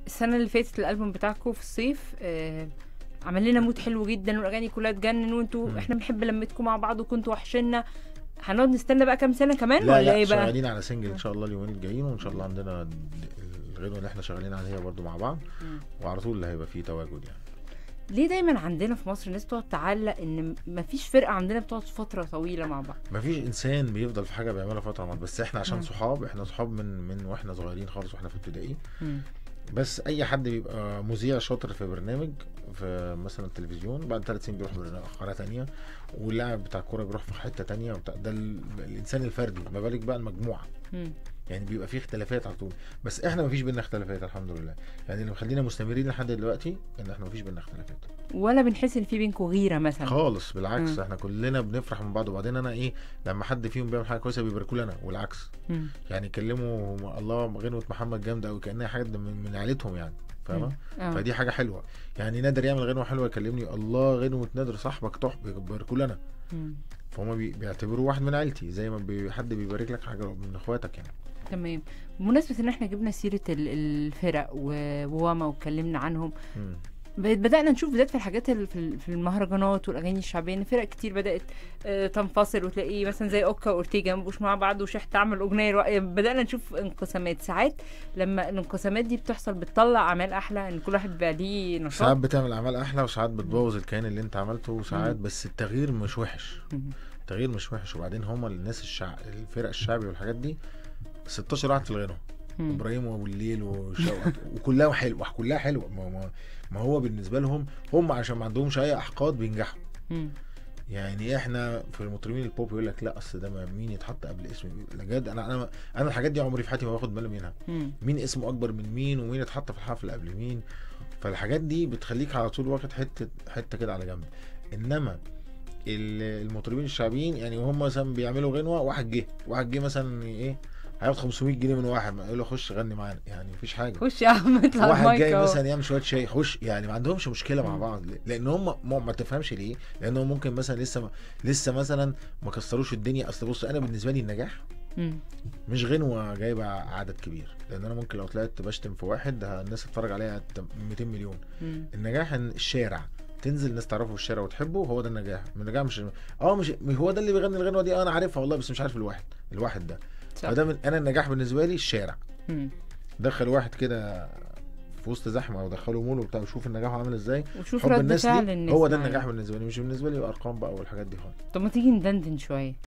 السنه اللي فاتت الالبوم بتاعكم في الصيف آه عمل لنا مود حلو جدا والاغاني كلها تجنن وانتوا مم. احنا بنحب لمتكم مع بعض وكنتوا وحشنا هنقعد نستنى بقى كام سنه كمان لا ولا لا ايه بقى شغالين على سنجل ان شاء الله اليومين الجايين وان شاء الله عندنا الغنوه اللي احنا شغالين عليها برضو مع بعض مم. وعلى طول اللي هيبقى فيه تواجد يعني ليه دايما عندنا في مصر الناس تقعد تعلق ان مفيش فرقه عندنا بتقعد فتره طويله مع بعض مفيش انسان بيفضل في حاجه بيعملها فتره مع بس احنا عشان مم. صحاب احنا صحاب من من واحنا صغيرين خالص واحنا في ابتدائي مم. بس اي حد بيبقى مذيع شاطر في برنامج في مثلا التلفزيون بعد ثلاث سنين بيروح برنامج قناه تانية واللاعب بتاع الكوره بيروح في حته تانية وبتاع ده ال- الانسان الفردي ما بالك بقى المجموعه مم. يعني بيبقى فيه اختلافات على طول بس احنا ما فيش بينا اختلافات الحمد لله يعني اللي مخلينا مستمرين لحد دلوقتي ان احنا ما فيش بينا اختلافات ولا بنحس ان في بينكم غيره مثلا خالص بالعكس مم. احنا كلنا بنفرح من بعض وبعدين انا ايه لما حد فيهم بيعمل حاجه كويسه بيباركوا لنا والعكس مم. يعني يكلموا الله غنوه محمد جامده او كانها حاجه من, من عيلتهم يعني فاهمه آه. فدي حاجه حلوه يعني نادر يعمل غنوه حلوه يكلمني الله غنوه نادر صاحبك تحفه بيباركوا لنا مم. فهم بي- بيعتبروه واحد من عيلتي زي ما بي حد بيبارك لك حاجه من اخواتك يعني تمام بمناسبة ان احنا جبنا سيرة ال- الفرق و- وواما واتكلمنا عنهم مم. بقيت بدأنا نشوف بالذات في الحاجات ال- في ال- في المهرجانات والأغاني الشعبية إن فرق كتير بدأت آه، تنفصل وتلاقي مثلا زي أوكا وأورتيجا مبقوش مع بعض وشحت عمل أغنية الوقت- بدأنا نشوف انقسامات ساعات لما الانقسامات دي بتحصل بتطلع أعمال أحلى إن كل واحد بيبقى ليه ساعات نشاط بتعمل اعمال احلى وساعات بتبوظ الكيان اللي انت عملته وساعات مم. بس التغيير مش وحش مم. التغيير مش وحش وبعدين هما الناس الشع... الفرق الشعبي والحاجات دي 16 واحد في الغنوه مم. ابراهيم وابو الليل وشوقت وكلها حلوه كلها حلوه ما, ما, ما هو بالنسبه لهم هم عشان ما عندهمش اي احقاد بينجحوا مم. يعني احنا في المطربين البوب يقول لك لا اصل ده ما- مين يتحط قبل اسم بجد انا انا انا الحاجات دي عمري في حياتي ما باخد بالي منها مم. مين اسمه اكبر من مين ومين اتحط في الحفله قبل مين فالحاجات دي بتخليك على طول واخد حته حته كده على جنب انما ال- المطربين الشعبيين يعني هم مثلا بيعملوا غنوه واحد جه واحد جه مثلا ايه هياخد 500 جنيه من واحد يقول له خش غني معانا يعني مفيش حاجه خش يا عم اطلع واحد المايك جاي أهو. مثلا يعمل شويه شاي خش يعني ما عندهمش مشكله مع مم. بعض لان هم ما, ما تفهمش ليه لان هم ممكن مثلا لسه ما لسه مثلا ما كسروش الدنيا اصل بص انا بالنسبه لي النجاح مم. مش غنوه جايبه عدد كبير لان انا ممكن لو طلعت بشتم في واحد ه- الناس تتفرج عليها ت- 200 مليون مم. النجاح ان الشارع تنزل الناس تعرفه في الشارع وتحبه هو ده النجاح النجاح مش اه مش مش هو ده اللي بيغني الغنوه دي آه انا عارفها والله بس مش عارف الواحد الواحد ده صح. فده من انا النجاح بالنسبه لي الشارع مم. دخل واحد كده في وسط زحمه او دخله مول وبتاع وشوف النجاح عامل ازاي وشوف حب رد الناس فعل ليه الناس هو ده معاه. النجاح بالنسبه لي مش بالنسبه لي ارقام بقى والحاجات دي خالص طب ما تيجي ندندن شوية